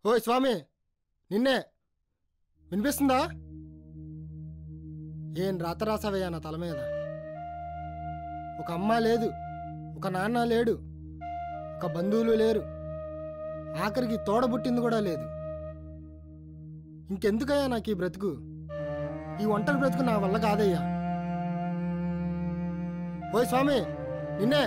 ఓయ్ స్వామి నిన్నే వినిపిస్తుందా ఏం రాత రాసావయ్యా నా తల మీద ఒక అమ్మ లేదు ఒక నాన్న లేడు ఒక బంధువులు లేరు ఆఖరికి తోడబుట్టింది కూడా లేదు ఇంకెందుకయ్యా నాకు ఈ బ్రతుకు ఈ ఒంటరి బ్రతుకు నా వల్ల కాదయ్యా ఓయ్ స్వామి నిన్నే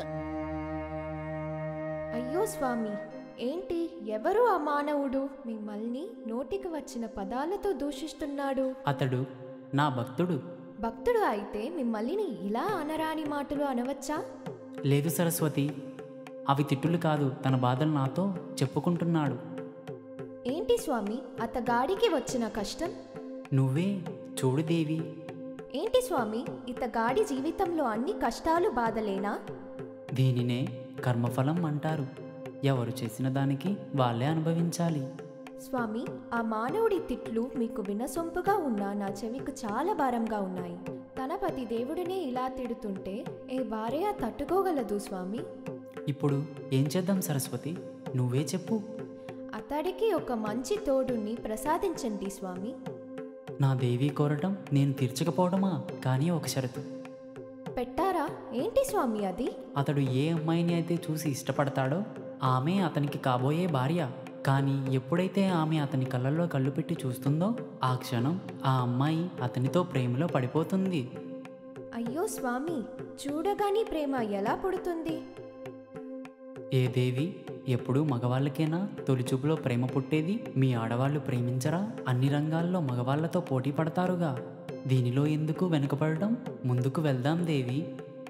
అయ్యో స్వామి ఏంటి ఎవరు ఆ మానవుడు మిమ్మల్ని నోటికి వచ్చిన పదాలతో దూషిస్తున్నాడు అతడు నా భక్తుడు భక్తుడు అయితే మిమ్మల్ని ఇలా అనరాని మాటలు అనవచ్చా లేదు సరస్వతి అవి తిట్టులు కాదు తన బాధలు నాతో చెప్పుకుంటున్నాడు ఏంటి స్వామి అతగాడికి వచ్చిన కష్టం నువ్వే చూడు దేవి ఏంటి స్వామి ఇతగాడి జీవితంలో అన్ని కష్టాలు బాధలేనా దీనినే కర్మఫలం అంటారు ఎవరు చేసిన దానికి వాళ్ళే అనుభవించాలి స్వామి ఆ మానవుడి తిట్లు మీకు వినసొంపుగా ఉన్నా నా చెవికి చాలా భారంగా ఉన్నాయి తన పతి దేవుడినే ఇలా తిడుతుంటే ఏ భార్య తట్టుకోగలదు స్వామి ఇప్పుడు ఏం చేద్దాం సరస్వతి నువ్వే చెప్పు అతడికి ఒక మంచి తోడుని ప్రసాదించండి స్వామి నా దేవి కోరటం నేను తీర్చకపోవడమా కానీ ఒక షరతు పెట్టారా ఏంటి స్వామి అది అతడు ఏ అమ్మాయిని అయితే చూసి ఇష్టపడతాడో ఆమె అతనికి కాబోయే భార్య కానీ ఎప్పుడైతే ఆమె అతని కళ్ళల్లో కళ్ళు పెట్టి చూస్తుందో ఆ క్షణం ఆ అమ్మాయి అతనితో ప్రేమలో పడిపోతుంది అయ్యో స్వామి చూడగాని ప్రేమ ఎలా పుడుతుంది ఏ దేవి ఎప్పుడూ మగవాళ్ళకేనా తొలిచూపులో ప్రేమ పుట్టేది మీ ఆడవాళ్ళు ప్రేమించరా అన్ని రంగాల్లో మగవాళ్లతో పోటీ పడతారుగా దీనిలో ఎందుకు వెనుకపడడం ముందుకు వెళ్దాం దేవి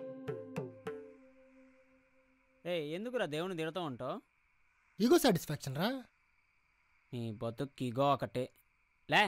ఏ ఎందుకురా దేవుని తిడుతూ ఉంటావు ఈగో సాటిస్ఫాక్షన్ రా నీ బతుక్కి ఇగో ఒకటే లే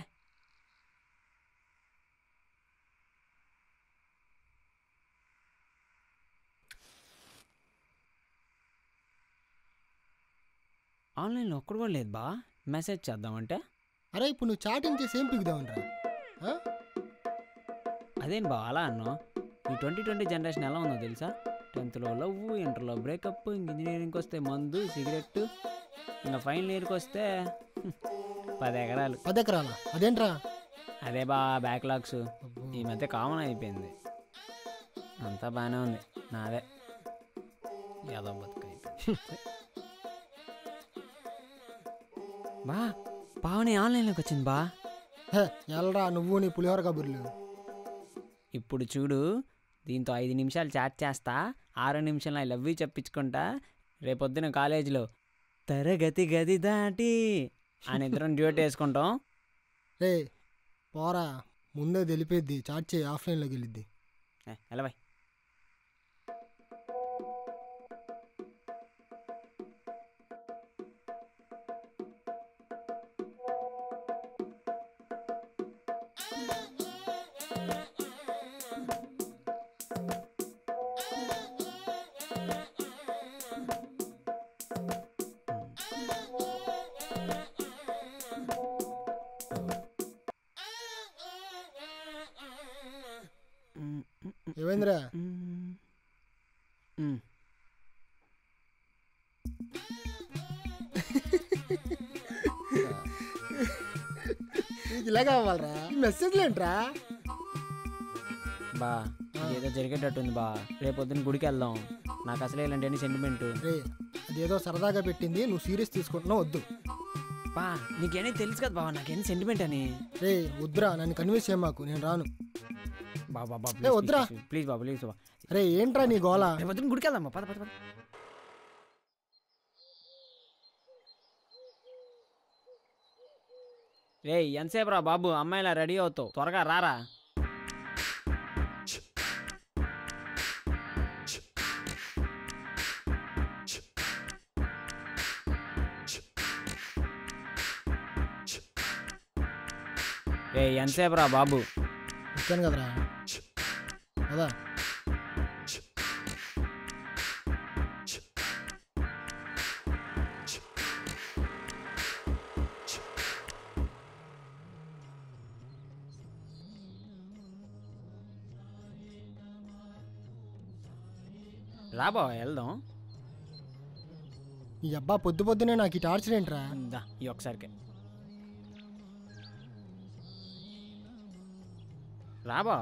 ఆన్లైన్లో ఒక్కడు కూడా లేదు బా మెసేజ్ చేద్దామంటే అరే ఇప్పుడు నువ్వు చాటింగ్ చేసి ఏం పిగుదామని రా ఆ? అదేం బా అలా అన్నావు ఈ ట్వంటీ ట్వంటీ జనరేషన్ ఎలా ఉందో తెలుసా టెన్త్లో లవ్ ఇంటర్లో బ్రేకప్ ఇంజనీరింగ్కి వస్తే మందు సిగరెట్ ఇంకా ఫైనల్ ఇయర్కి వస్తే హ్మ్, పది ఎకరాలు పది ఎకరాలా అదేంట్రా అదే బా బ్యాక్లాగ్స్ ఈ మధ్య కామన్ అయిపోయింది అంతా బాగానే ఉంది నాదే ఏదో బతుకు అయిపోయింది. బా పావని ఆన్లైన్లోకి వచ్చింది బా హే ఎల్రా నువ్వు నీ పులిహోర కబుర్లు ఇప్పుడు చూడు దీంతో ఐదు నిమిషాలు చాట్ చేస్తా ఆరో నిమిషంలో ఐ లవ్ యూ చెప్పించుకుంటా రేపొద్దున కాలేజీలో తరగతి గది దాటి అని ఇద్దరం డ్యూట్ వేసుకుంటాం రే పోరా ముందే తెలిపేద్ది చాట్ చేయి ఆఫ్లైన్లోకి వెళ్ళిద్ది ఏ, ఎలా బాయ్ ఏమైందిరా మ్మ్. నీకు ఇలా కావాలరా ఈ మెసేజ్లు ఏంట్రా బా ఏదో జరిగేటట్టుంది బా రేపొద్దున గుడికి వెళ్దాం నాకు అసలే ఇలాంటి సెంటిమెంట్ రే అదేదో సరదాగా పెట్టింది నువ్వు సీరియస్ తీసుకుంటున్నావు వద్దు బా నీకేనే తెలుసు కదా బావ నాకేం సెంటిమెంట్ అని రే వద్దురా నన్ను కన్విన్స్ చేయమాకు నేను రాను బా బా బా ఏ, వద్దురా. ప్లీజ్ బా ప్లీజ్ బా రే ఏంట్రా నీ గోల రేపొద్దున గుడికి వెళ్దాం బా పద పద పద రే ఎంతసేపు రా బాబు అమ్మాయిలా రెడీ అవుతావు త్వరగా రారా రే ఎంతసేపు రా బాబు వచ్చాను కదరా కదా రా బావ వెళ్దాం ఈ అబ్బా పొద్దు పొద్దునే నాకు ఈ టార్చర్ ఏంట్రా దా ఈ ఒకసారికే రాబా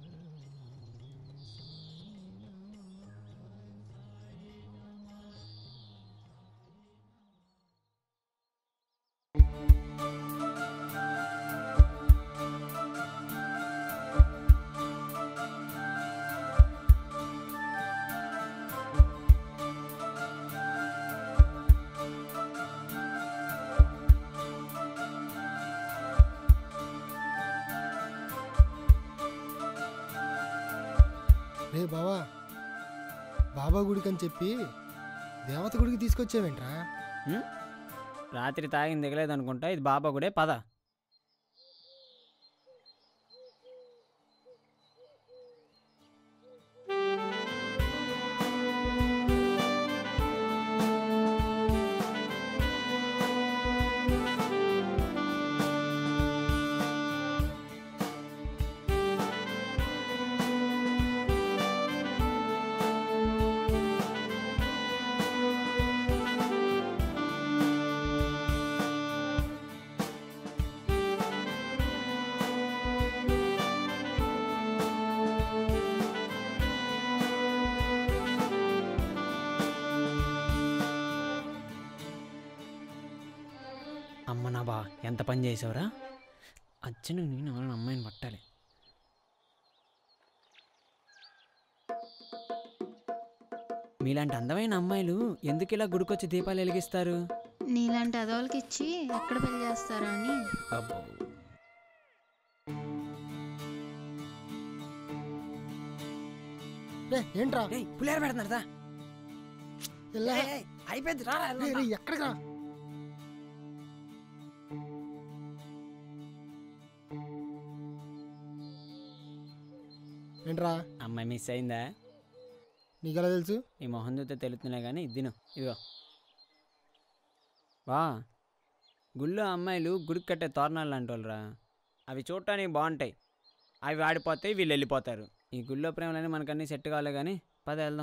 రే బావా బాబా గుడికి అని చెప్పి దేవత గుడికి తీసుకొచ్చావేంట్రా రాత్రి తాగింది దిగలేదు అనుకుంటా ఇది బాబా గుడే పద అమ్మ నా బా ఎంత పని చేసావురా అచ్చను నేను ఎవరైనా అమ్మాయిని పట్టాలి మీలాంటి అందమైన అమ్మాయిలు ఎందుకు ఇలా గుడికొచ్చి దీపాలు వెలిగిస్తారు నీలాంటి అదోలకి ఇచ్చి ఎక్కడ పెళ్లి చేస్తారా అని అబ్బో రే ఏంట్రా ఏయ్, పులిహార పెడుతున్నారా ఇలా అయిపోయింది రా రే, రే, ఎక్కడికి రా ఏంట్రా అమ్మాయి మిస్ అయిందా నీకెలా తెలుసు నీ మొహం చూస్తే తెలుస్తున్నాయి కానీ ఇద్దిను ఇదిగో వా గుళ్ళో అమ్మాయిలు గుడికి కట్టే తోరణాలు లాంటి వాళ్ళరా అవి చూడటానికి బాగుంటాయి అవి వాడిపోతాయి వీళ్ళు వెళ్ళిపోతారు ఈ గుళ్ళో ప్రేమలని మనకన్నీ సెట్ కాలే కానీ పద వెళ్దాం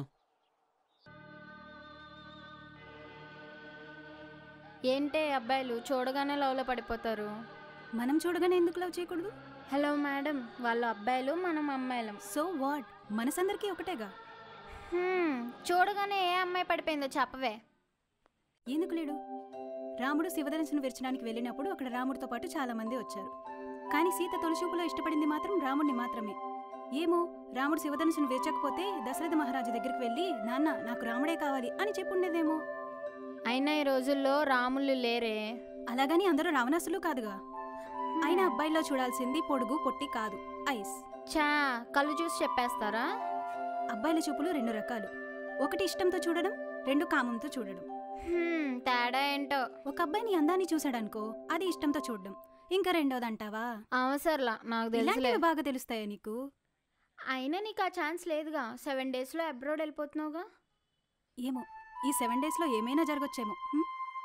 ఏంటే అబ్బాయిలు చూడగానే లవ్లో పడిపోతారు మనం చూడగానే ఎందుకు లవ్ చేయకూడదు హలో మేడం వాళ్ళు అబ్బాయిలు మనం అమ్మాయిలం సో వాట్ మనసందరికీ ఒకటేగా హ్మ్, చూడగానే ఏ అమ్మాయి పడిపోయిందో చెప్పవే ఎందుకు లేడు రాముడు శివధనుసును విరచడానికి వెళ్ళినప్పుడు అక్కడ రాముడితో పాటు చాలా మంది వచ్చారు కానీ సీత తొలిచూపులో ఇష్టపడింది మాత్రం రాముడిని మాత్రమే ఏమో రాముడు శివధనుసును విరచకపోతే దశరథ మహారాజు దగ్గరికి వెళ్ళి నాన్న నాకు రాముడే కావాలి అని చెప్పుండేదేమో అయినా ఈ రోజుల్లో రాములు లేరే అలాగని అందరూ రావణాసులు కాదుగా అయినా అబ్బాయిలో చూడాల్సింది పొడుగు పొట్టి కాదు ఐస్ చా కళ్ళు చూసి చెప్పేస్తారా అబ్బాయిల చూపులు రెండు రకాలు ఒకటి ఇష్టంతో చూడడం రెండు కామంతో చూడడం హ్మ్, తేడా ఏంటో ఒక అబ్బాయిని అందాన్ని చూశాడనుకో అది ఇష్టంతో చూడడం ఇంకా రెండోది అంటావా అవసరంలా నాకు తెలుసులే ఇలాంటివి బాగా తెలుస్తాయా నీకు అయినా నీకు ఆ ఛాన్స్ లేదుగా సెవెన్ డేస్లో అబ్రాడ్ వెళ్ళిపోతున్నావుగా ఏమో ఈ సెవెన్ డేస్లో ఏమైనా జరగచ్చేమో హ్మ్?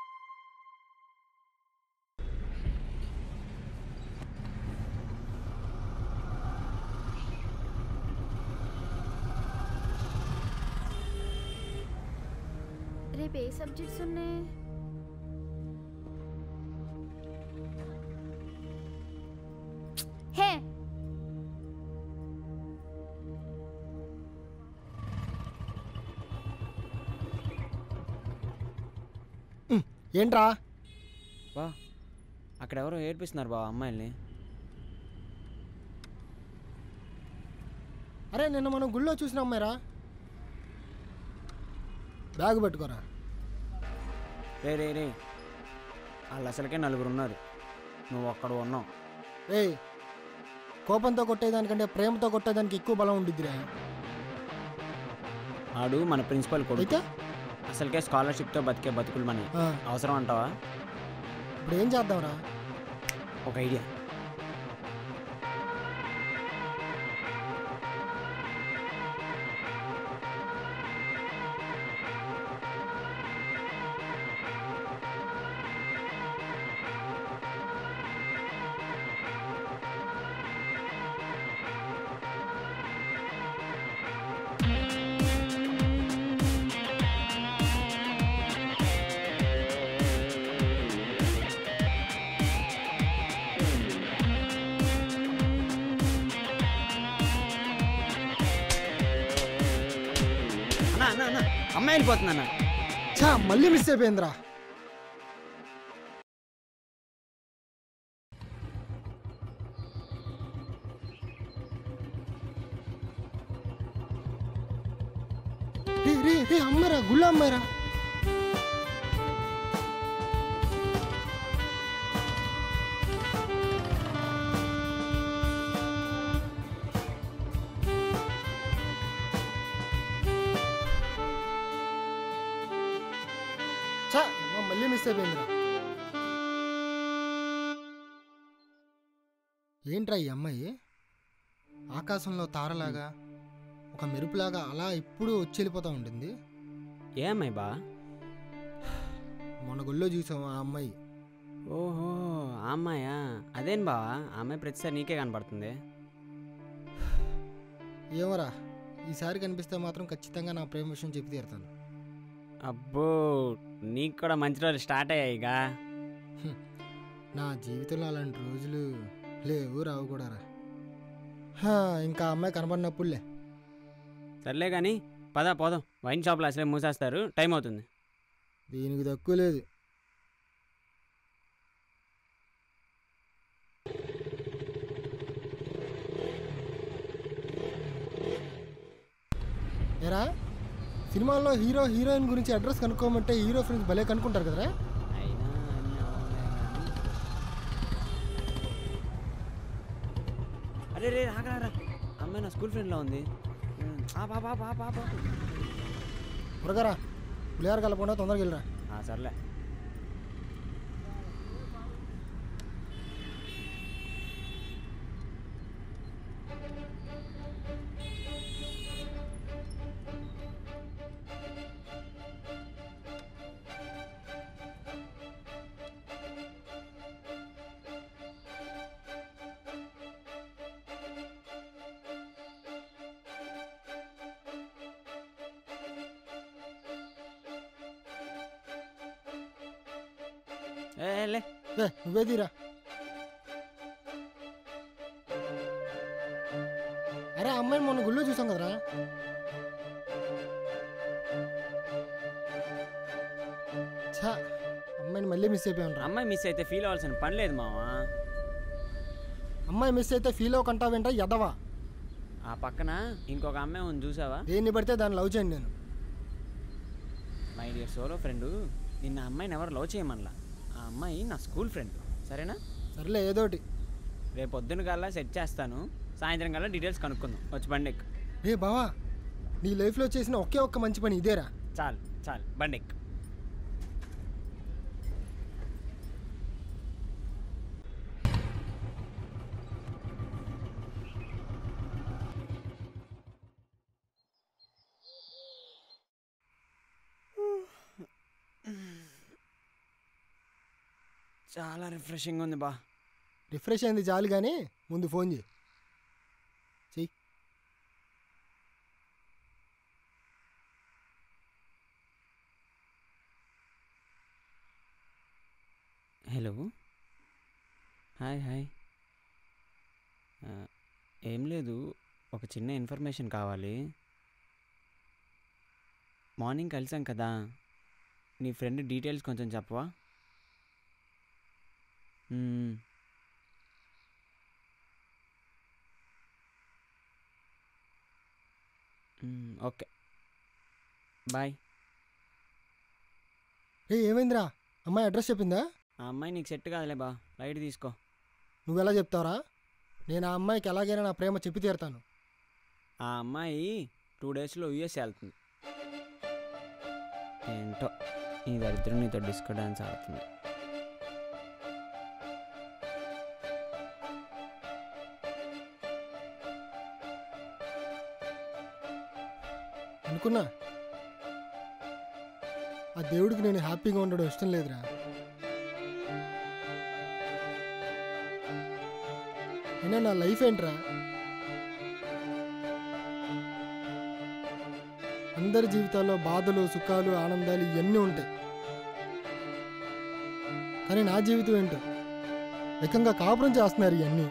రేపు ఏ సబ్జెక్ట్స్ ఉన్నాయి హే ఏంట్రా వా అక్కడ ఎవరో ఏడ్పిస్తున్నారు బావ అమ్మాయిల్ని అరే నిన్న మనం గుళ్ళో చూసిన అమ్మాయిరా బ్యాగ్ పట్టుకోరా రే రే రే వాళ్ళు అసలుకే నలుగురు ఉన్నారు నువ్వు అక్కడ ఉన్నావు ఏయ్ కోపంతో కొట్టేదానికంటే ప్రేమతో కొట్టేదానికి ఎక్కువ బలం ఉండిద్దిరా ఆడు మన ప్రిన్సిపల్ కొడుకు అయితే అసలుకే స్కాలర్షిప్తో బతికే బతుకులు మన ఆ, అవసరం అంటావా ఇప్పుడు ఏం చేద్దాంరా ఒక ఐడియా అన్న అన్న అన్న అమ్మాయి వెళ్ళిపోతుంది అన్న ఛా మళ్ళీ మిస్ అయిపోయిందిరా రే రే రే అమ్మాయిరా గుళ్ళ అమ్మాయిరా ఛా అమ్మ మళ్ళీ మిస్ అయిపోయిందిరా ఏంట్రా ఈ అమ్మాయి ఆకాశంలో తారలాగా ఒక మెరుపులాగా అలా ఎప్పుడూ వచ్చి వెళ్ళిపోతూ ఉంటుంది ఏ అమ్మాయి బా మొన్న గుళ్ళో చూసాం ఆ అమ్మాయి ఓహో ఆ అమ్మాయా అదేం బావా ఆ అమ్మాయి ప్రతిసారి నీకే కనపడుతుంది ఏమోరా ఈసారి కనిపిస్తే మాత్రం ఖచ్చితంగా నా ప్రేమ విషయం చెప్పి తీరుతాను అబ్బో నీకు కూడా మంచి రోజులు స్టార్ట్ అయ్యాయిగా నా జీవితంలో అలాంటి రోజులు లేవు రావు కూడా రా హా, ఇంకా ఆ అమ్మాయి కనబడినప్పుడులే సర్లే కానీ పద పోదాం వైన్ షాప్లో అసలే మూసేస్తారు టైం అవుతుంది దీనికి తక్కువ లేదు ఏరా సినిమాల్లో హీరో హీరోయిన్ గురించి అడ్రస్ కనుక్కోమంటే హీరో ఫ్రెండ్స్ భలే కనుక్కుంటారు కదరా అయినా అన్నీ అవలే కానీ. అరే రే రాగా రా అమ్మాయి నా స్కూల్ ఫ్రెండ్లో ఉంది ఉమ్, ఆ బా బా బా బా బా త్వరగా రా పులిహార కలపకుండా తొందరగా వెళ్ళరా ఆ, సర్లే ఏ ఏ, లే ఏ నువ్వే తీరా అరే ఆ అమ్మాయిని మొన్న గుళ్ళో చూసాం కదరా ఛా అమ్మాయిని మళ్ళీ మిస్ అయిపోయాను రా అమ్మాయి మిస్ అయితే ఫీల్ అవ్వాల్సిన పని లేదు మావా అమ్మాయి మిస్ అయితే ఫీల్ అవ్వకంటావేంట ఎదవా ఆ పక్కన ఇంకొక అమ్మాయి ఉంది చూసావా దేన్ని పడితే దాన్ని లవ్ చేయండి నేను మై డియర్ సోలో ఫ్రెండ్ నిన్న ఆ అమ్మాయిని ఎవరు లవ్ చేయమనలా ఆ అమ్మాయి నా స్కూల్ ఫ్రెండ్ సరేనా సర్లే ఏదోటి రేపు పొద్దున కల్లా సెట్ చేస్తాను సాయంత్రం కల్లా డీటెయిల్స్ కనుక్కుందాం వచ్చి బండి ఎక్కు రే బావా నీ లైఫ్లో చేసిన ఒకే ఒక్క మంచి పని ఇదేరా చాలు చాలు బండి ఎక్కు చాలా రిఫ్రెషింగ్ ఉంది బా రిఫ్రెష్ అయింది చాలు కానీ ముందు ఫోన్ చేయి చెయ్యి హలో హాయ్ హాయ్ ఆ, ఏం లేదు ఒక చిన్న ఇన్ఫర్మేషన్ కావాలి మార్నింగ్ కలిసాం కదా నీ ఫ్రెండ్ డీటెయిల్స్ కొంచెం చెప్పవా మ్మ్. మ్మ్, ఓకే బాయ్ రే ఏమైందిరా అమ్మాయి అడ్రస్ చెప్పిందా ఆ అమ్మాయి నీకు సెట్ కాదులే బా లైట్ తీసుకో నువ్వు ఎలా చెప్తావరా నేను ఆ అమ్మాయికి ఎలాగైనా నా ప్రేమ చెప్పి తీరుతాను ఆ అమ్మాయి టూ డేస్లో యూఎస్ వెళ్తుంది ఏంటో ఈ దరిద్రం నీతో డిస్కో డాన్స్ ఆడుతుంది అనుకున్నా ఆ దేవుడికి నేను హ్యాపీగా ఉండడం ఇష్టం లేదురా అయినా నా లైఫ్ ఏంట్రా అందరి జీవితాల్లో బాధలు సుఖాలు ఆనందాలు ఇవన్నీ ఉంటాయి కానీ నా జీవితం ఏంటో ఏకంగా కాపురం చేస్తున్నారు ఇవన్నీ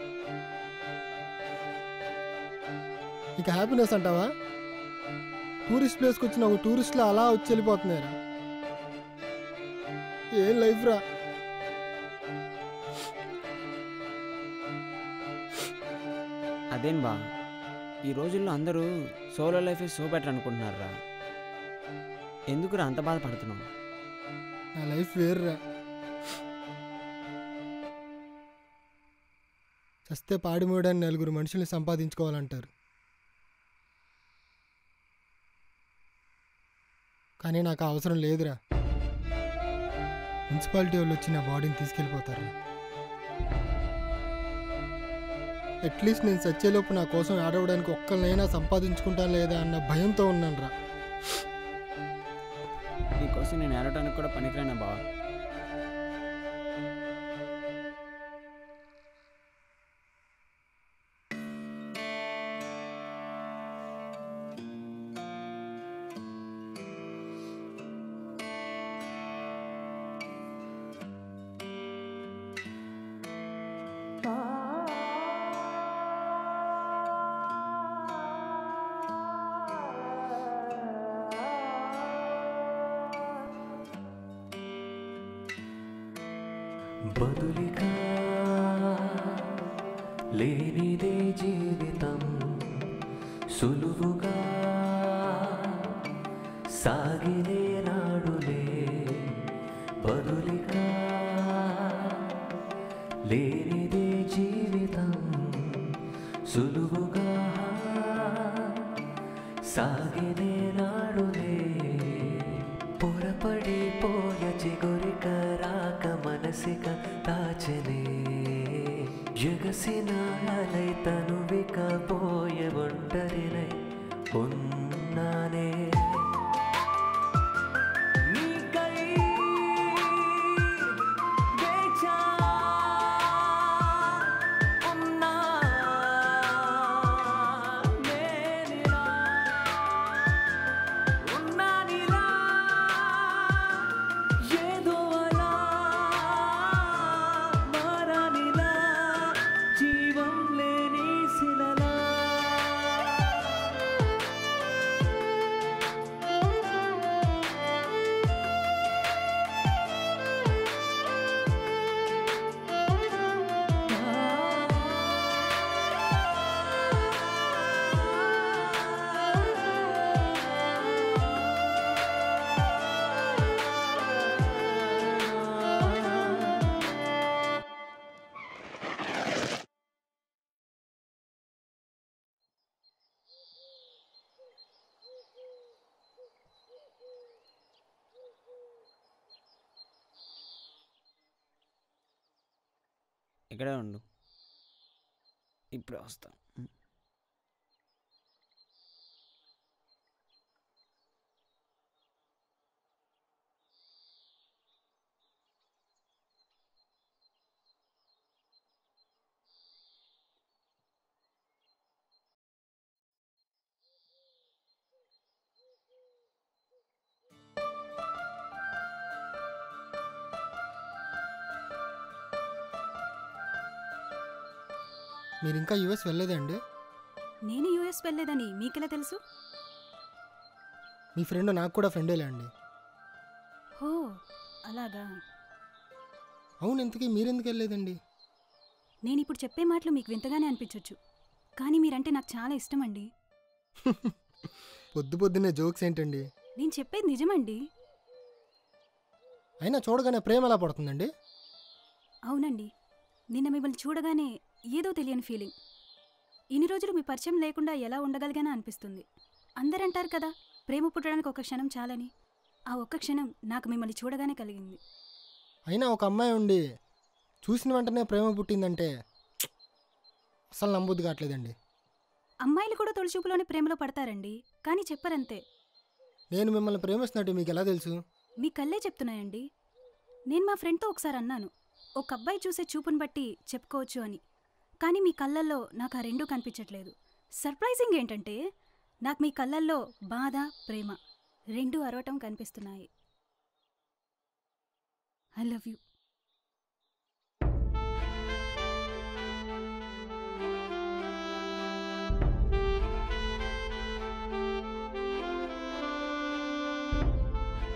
ఇక హ్యాపీనెస్ అంటావా టూరిస్ట్ ప్లేస్కి వచ్చిన ఒక టూరిస్ట్లో అలా వచ్చి వెళ్ళిపోతున్నారా ఏం లైఫ్ రా అదేం బా ఈ రోజుల్లో అందరూ సోలో లైఫ్ సో బెటర్ అనుకుంటున్నారా ఎందుకురా అంత బాధపడుతున్నావు నా లైఫ్ వేర్రా చస్తే పాడిమోయడానికి నలుగురు మనుషుల్ని సంపాదించుకోవాలంటారు కానీ నాకు ఆ అవసరం లేదురా మున్సిపాలిటీ వాళ్ళు వచ్చి నా బాడీని తీసుకెళ్ళిపోతారు అట్లీస్ట్ నేను చచ్చేలోపు నా కోసం ఆడవడానికి ఒక్కరినైనా సంపాదించుకుంటాను లేదా అన్న భయంతో ఉన్నాను రా నీకోసం నేను ఏడటానికి కూడా పనికిరానా బావా బదులిగా లేనిదే జీవితం సులువుగా సాగినే నాడులే బదులిగా లేనిదే జీవితం సులువుగా సాగినే నాడులే పొరపడి పోయ చిగురిక రాక మనసిక తాచనే ఎగసిన అలై తనువిక పోయ ఒంటరినై ఉన్నానే నీకై వేచా ఉన్నా నేనిలా ఉన్నానిలా ఏదో అలా మారానిలా జీవం లేని శిలలా ఇక్కడే ఉండు ఇప్పుడే వస్తాను మీరు ఇంకా యుఎస్ వెళ్ళలేదండి నేను యూఎస్ వెళ్ళలేదని మీకెలా తెలుసు మీ ఫ్రెండ్ నాకు కూడా ఫ్రెండేలే అండి హో అలాగా అవును ఇంతకీ మీరెందుకు వెళ్ళలేదండి నేను ఇప్పుడు చెప్పే మాటలు మీకు వింతగానే అనిపించవచ్చు కానీ మీరంటే నాకు చాలా ఇష్టం అండి పొద్దు పొద్దున్నే జోక్స్ ఏంటండి నేను చెప్పేది నిజమండి అయినా చూడగానే ప్రేమ ఎలా పడుతుందండి అవునండి నిన్న మిమ్మల్ని చూడగానే ఏదో తెలియని ఫీలింగ్ ఇన్ని రోజులు మీ పరిచయం లేకుండా ఎలా ఉండగలిగానా అనిపిస్తుంది అందరంటారు కదా ప్రేమ పుట్టడానికి ఒక క్షణం చాలని ఆ ఒక్క క్షణం నాకు మిమ్మల్ని చూడగానే కలిగింది అయినా ఒక అమ్మాయి ఉండి చూసిన వెంటనే ప్రేమ పుట్టిందంటే అసలు నమ్మబుద్ధి కావట్లేదండి అమ్మాయిలు కూడా తొలిచూపులోనే ప్రేమలో పడతారండి కానీ చెప్పరంతే నేను మిమ్మల్ని ప్రేమిస్తున్నట్టు మీకు ఎలా తెలుసు మీ కళ్ళే చెప్తున్నాయండి నేను మా ఫ్రెండ్తో ఒకసారి అన్నాను ఒక అబ్బాయి చూసే చూపుని బట్టి చెప్పుకోవచ్చు అని కానీ మీ కళ్ళల్లో నాకు ఆ రెండూ కనిపించట్లేదు సర్ప్రైజింగ్ ఏంటంటే నాకు మీ కళ్ళల్లో బాధ ప్రేమ రెండూ అరవటం కనిపిస్తున్నాయి ఐ లవ్ యూ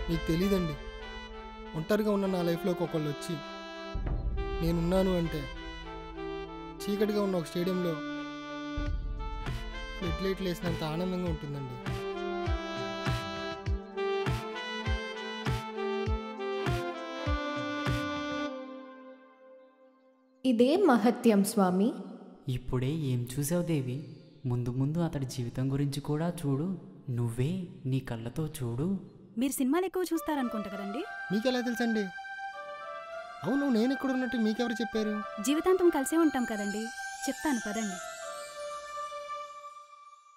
మీకు తెలీదండి ఒంటరిగా ఉన్న నా లైఫ్లోకి ఒకళ్ళు వచ్చి నేనున్నాను అంటే చీకటిగా ఉన్న ఒక స్టేడియంలో ఫ్లడ్ లైట్లు వేసినంత ఆనందంగా ఉంటుందండి ఇదే మహత్యం స్వామి ఇప్పుడే ఏం చూసావు దేవి ముందు ముందు అతడి జీవితం గురించి కూడా చూడు నువ్వే నీ కళ్ళతో చూడు మీరు సినిమాలు ఎక్కువ చూస్తారనుకుంటా కదండి మీకెలా తెలుసండి అవును నేను ఎక్కడ ఉన్నట్టు మీకెవరు చెప్పారు జీవితాంతం కలిసే ఉంటాం కదండి చెప్తాను పదండి